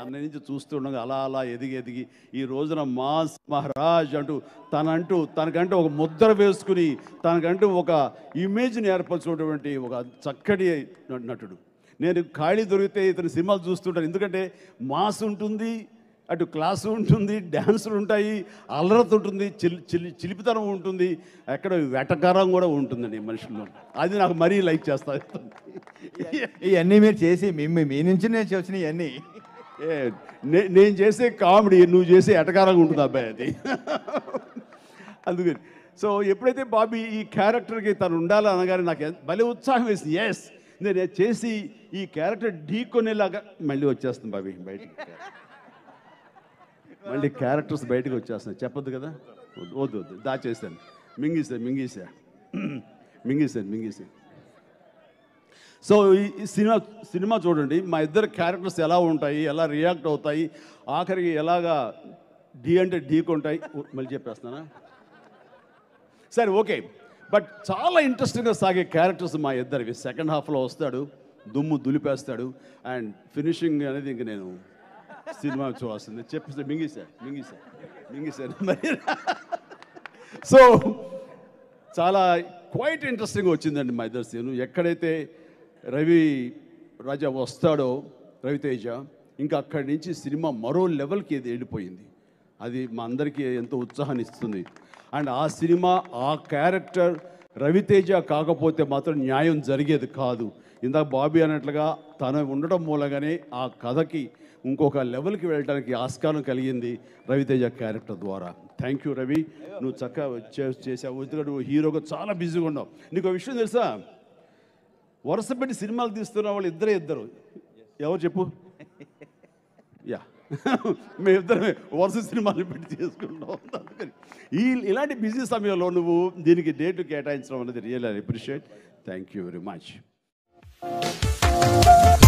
అన్న నుంచి చూస్తుండగా అలా అలా ఎదిగి ఎదిగి ఈ రోజున మాస్ మహారాజ్ అంటూ తనంటూ తనకంటూ ఒక ముద్ర వేసుకుని తనకంటూ ఒక ఇమేజ్ని ఏర్పరచుకున్నటువంటి ఒక చక్కటి న- నటుడు నేను ఖాళీ దొరికితే ఇతని సినిమాలు చూస్తుంటాను ఎందుకంటే మాస్ ఉంటుంది అటు క్లాసు ఉంటుంది డ్యాన్సులు ఉంటాయి అల్లరత ఉంటుంది చిలి చిలి చిలిపితనం ఉంటుంది ఎక్కడ వెటకారం కూడా ఉంటుందండి మనుషుల్లో అది నాకు మరీ లైక్ చేస్తాను ఇవన్నీ మీరు చేసి మీ మీ- మీ నుంచి నేను వచ్చిన ఇవన్నీ ఏ, నే- నేను చేసే కామెడీ నువ్వు చేసే ఎటకారంగా ఉంటుంది అబ్బాయి అది అందుకని సో ఎప్పుడైతే బాబీ ఈ క్యారెక్టర్కి తను ఉండాలి అనగానే నాకు ఎంత- భలే ఉత్సాహం వేసింది ఎస్ నేను అది చేసి ఈ క్యారెక్టర్ ఢీకొనేలాగా మళ్ళీ వచ్చేస్తుంది బాబీ బయటికి మళ్ళీ క్యారెక్టర్స్ బయటకు వచ్చేస్తున్నాయి చెప్పొద్దు కదా వద్దు వద్దు వద్దు దాచేస్తాను మింగేసా మింగేసా మింగేసాను మింగేసాను సో ఈ ఈ సినిమా సినిమా చూడండి మా ఇద్దరు క్యారెక్టర్స్ ఎలా ఉంటాయి ఎలా రియాక్ట్ అవుతాయి ఆఖరికి ఎలాగా ఢీ అంటే ఢీకొంటాయి ఓ, మళ్ళీ చెప్పేస్తానా సరే ఓకే బట్ చాలా ఇంట్రెస్టింగ్గా సాగే క్యారెక్టర్స్ మా ఇద్దరివి సెకండ్ హాఫ్లో వస్తాడు దుమ్ము దులిపేస్తాడు అండ్ ఫినిషింగ్ అనేది ఇంక నేను సినిమా చూడాల్సింది చెప్పేసి మింగిసా మింగిసా మింగిసాను మరి సో చాలా క్వైట్ ఇంట్రెస్టింగ్ వచ్చిందండి మా ఇద్దరు సీను ఎక్కడైతే రవి రాజా వస్తాడో రవితేజ ఇంకా అక్కడి నుంచి సినిమా మరో లెవెల్కి ఇది వెళ్ళిపోయింది అది మా అందరికీ ఎంతో ఉత్సాహాన్ని ఇస్తుంది అండ్ ఆ సినిమా ఆ క్యారెక్టర్ రవితేజ కాకపోతే మాత్రం న్యాయం జరిగేది కాదు ఇందాక బాబీ అన్నట్లుగా తను ఉండటం మూలంగానే ఆ కథకి ఇంకొక లెవెల్కి వెళ్ళడానికి ఆస్కారం కలిగింది రవితేజ క్యారెక్టర్ ద్వారా థ్యాంక్ యూ రవి నువ్వు చక్కగా చే- చేసావు ఎందుకంటే నువ్వు హీరోగా చాలా బిజీగా ఉన్నావు నీకు ఒక విషయం తెలుసా వరుస పెట్టి సినిమాలు తీస్తున్న వాళ్ళు ఇద్దరే ఇద్దరు ఎవరు చెప్పు యా మేమిద్దరమే వరుస సినిమాలు పెట్టి చేసుకుంటాం అందుకని ఈ ఇలాంటి బిజీ సమయంలో నువ్వు దీనికి డేట్ కేటాయించడం అనేది real appreciate thank you very much